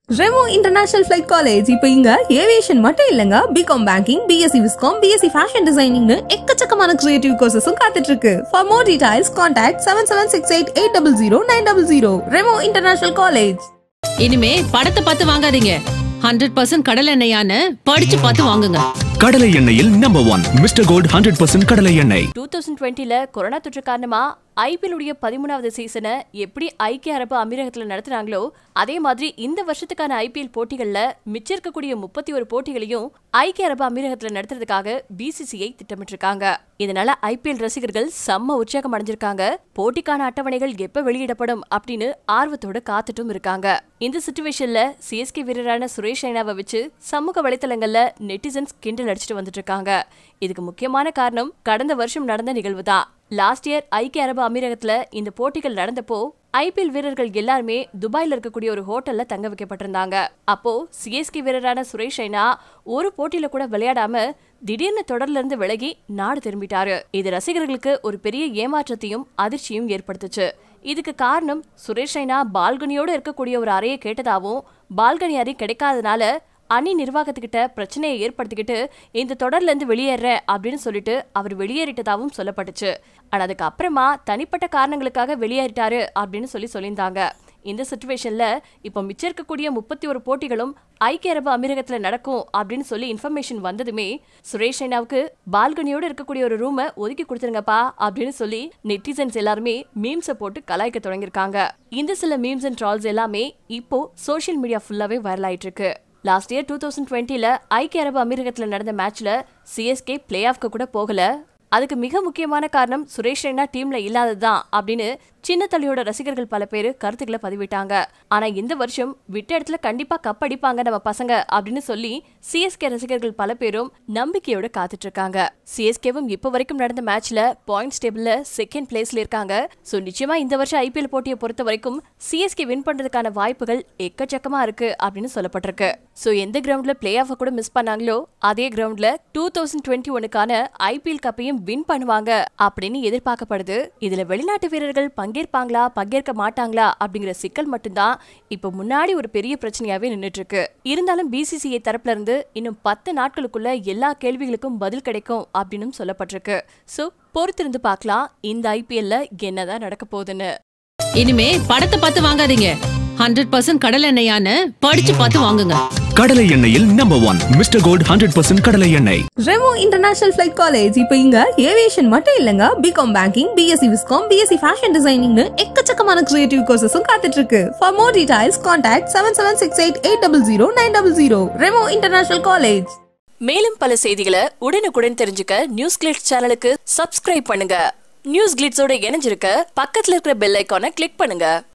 Remo international flight college இப்போ இங்க aviation மட்டும் இல்லங்க BCom banking BSc viscom BSc fashion டிசைனிங்னு எக்கச்சக்கமான கிரியேட்டிவ் கோர்சஸும் காத்துட்டு இருக்கு for more details contact seven seven six eight eight double zero nine double zero Remo International College இனிமே படத்தை பார்த்து வாங்காதீங்க ஹண்ட்ரட் பர்சன்ட் கடல் எண்ணெயான்னு படிச்சு பார்த்து வாங்குங்க கடலை எண்ணெயில் number one Mister Gold hundred percent கடலை எண்ணெய் டூ தௌசண்ட் டுவெண்ட்டில கொரோனா தொற்று காரணமா ஐபிஎல் உடைய பதிமூணாவது சீசனை எப்படி ஐக்கிய அரபு அமீரகத்துல நடத்துனாங்களோ அதே மாதிரி இந்த வருஷத்துக்கான ஐபிஎல் போட்டிகள்ல மிச்சம் இருக்கக்கூடிய முப்பத்தி ஒரு போட்டிகளையும் ஐக்கிய அரபு அமீரகத்துல நடத்துறதுக்காக பிசிசிஐ திட்டமிட்டிருக்காங்க இதனால ஐபிஎல் ரசிகர்கள் செம்ம உற்சாகம் அடைஞ்சிருக்காங்க போட்டிக்கான அட்டவணைகள் எப்ப வெளியிடப்படும் அப்படின்னு ஆர்வத்தோட காத்துட்டும் இருக்காங்க இந்த சுச்சுவேஷன்ல சிஎஸ்கே வீரரான சுரேஷ் ரெய்னாவை வச்சு சமூக வலைத்தளங்கள்ல நெட்டிசன்ஸ் கிண்டல் அடிச்சிட்டு வந்துட்டு இருக்காங்க இதுக்கு முக்கியமான காரணம் கடந்த வருஷம் நடந்த நிகழ்வு தான் லாஸ்ட் இயர் ஐக்கிய அரபு அமீரகத்துல இந்த போட்டிகள் நடந்தப்போ ஐபிஎல் வீரர்கள் எல்லாருமே துபாயில இருக்கக்கூடிய ஒரு ஹோட்டல்ல தங்க வைக்கப்பட்டிருந்தாங்க அப்போ சிஎஸ்கே வீரரான சுரேஷ் ரெய்னா ஒரு போட்டியில கூட விளையாடாம திடீர்னு தொடர்ல இருந்து விலகி நாடு திரும்பிட்டாரு இது ரசிகர்களுக்கு ஒரு பெரிய ஏமாற்றத்தையும் அதிர்ச்சியும் ஏற்படுத்துச்சு இதுக்கு காரணம் சுரேஷ் ரெய்னா பால்கனியோட இருக்கக்கூடிய ஒரு அறையை கேட்டதாவும் பால்கனி அறை கிடைக்காதனால அணி நிர்வாகத்துக்கிட்ட பிரச்சனையை ஏற்படுத்திக்கிட்டு இந்த தொடர்ல இருந்து வெளியேறேன் அப்படின்னு சொல்லிட்டு அவர் வெளியேறிட்டதாகவும் சொல்லப்பட்டுச்சு ஆனா அதுக்கு அப்புறமா தனிப்பட்ட காரணங்களுக்காக வெளியேறிட்டாரு அப்படின்னு சொல்லி சொல்லியிருந்தாங்க இந்த சுச்சுவேஷன்ல இப்போ மிச்சம் இருக்கக்கூடிய முப்பத்தி ஒரு போட்டிகளும் ஐக்கிய அரபு அமீரகத்துல நடக்கும் அப்படின்னு சொல்லி இன்ஃபர்மேஷன் வந்ததுமே சுரேஷ் ரெய்னாவுக்கு பால்கனியோட இருக்கக்கூடிய ஒரு ரூமை ஒதுக்கி கொடுத்துருங்கப்பா அப்படின்னு சொல்லி நெட்டிசன்ஸ் எல்லாருமே மீம்ஸை போட்டு கலாய்க்க தொடங்கியிருக்காங்க இந்த சில மீம்ஸ் அண்ட் ட்ரால்ஸ் எல்லாமே இப்போ சோஷியல் மீடியா ஃபுல்லாவே வைரல் ஆயிட்டு இருக்கு லாஸ்ட் இயர் டூ தௌசண்ட் டுவெண்ட்டில ஐக்கிய அரபு அமீரகத்தில் நடந்த மேட்ச்ல சிஎஸ்கே பிளே ஆஃப்க்கு கூட போகல அதுக்கு மிக முக்கியமான காரணம் சுரேஷ் ரெய்னா டீம்ல இல்லாததுதான் அப்படின்னு சின்ன தலையோட ரசிகர்கள் பல பேர் கருத்துக்களை பதிவிட்டாங்க ஆனா இந்த வருஷம் விட்ட இடத்துல கண்டிப்பா கப் அடிப்பாங்க நம்ம பசங்க அப்படின்னு சொல்லி சிஎஸ்கே ரசிகர்கள் பல பேரும் நம்பிக்கையோட காத்துட்டு இருக்காங்க சிஎஸ்கேவும் இப்ப வரைக்கும் நடந்த மேட்ச்ல பாயிண்ட்ஸ் டேபிள்ல செகண்ட் பிளேஸ்ல இருக்காங்க சோ நிச்சயமா இந்த வருஷம் ஐபிஎல் போட்டியை பொறுத்த வரைக்கும் சிஎஸ்கே வின் பண்றதுக்கான வாய்ப்புகள் எக்கச்சக்கமா இருக்கு அப்படின்னு சொல்லப்பட்டிருக்கு சோ எந்த கிரவுண்ட்ல பிளே ஆஃப் கூட மிஸ் பண்ணாங்களோ அதே கிரவுண்ட்ல டூ தௌசண்ட் டுவெண்ட்டி ஒனுக்கான ஐபிஎல் கப்பையும் வின் பண்ணுவாங்க அப்படின்னு எதிர்பார்க்கப்படுது இதுல வெளிநாட்டு வீரர்கள் பங்கேற்பாங்களா பங்கேற்க மாட்டாங்களா அப்படிங்கிற சிக்கல் மட்டும்தான் இப்போ முன்னாடி ஒரு பெரிய பிரச்சனையாவே நின்னுட்டு இருக்கு இருந்தாலும் பிசிசிஐ தரப்புல இருந்து இன்னும் பத்து நாட்களுக்குள்ள எல்லா கேள்விகளுக்கும் பதில் கிடைக்கும் அப்படின்னு சொல்லப்பட்டிருக்கு சோ பொறுத்திருந்து பார்க்கலாம் இந்த ஐபிஎல்ல என்னதான் நடக்க போகுதுன்னு இனிமே படத்தை பார்த்து வாங்காதீங்க ஹண்ட்ரட் பர்சன்ட் கடல் எண்ணெயான்னு படிச்சு பார்த்து வாங்குங்க கடலை எண்ணெயில் number one Mister Gold hundred percent கடலை எண்ணெய் ரெமோ இன்டர்நேஷனல் ஃபிளைட் காலேஜ் இப்போ இங்க ஏவியேஷன் மட்டும் இல்லங்க BCom banking BSc viscom BSc fashion டிசைனிங்னு எக்கச்சக்கமான கிரியேட்டிவ் கோர்சஸும் காத்துட்டு இருக்கு for more details contact seven seven six eight eight double zero nine double zero Remo International College மேலும் பல செய்திகளை உடனுக்குடன் தெரிஞ்சுக்க நியூஸ் கிளிட்ஸ் சேனலுக்கு சப்ஸ்கிரைப் பண்ணுங்க நியூஸ் கிளிட்ஸோட இணைஞ்சிருக்க பக்கத்துல இருக்கிற பெல் ஐக்கானை கிளிக் பண்ணுங்க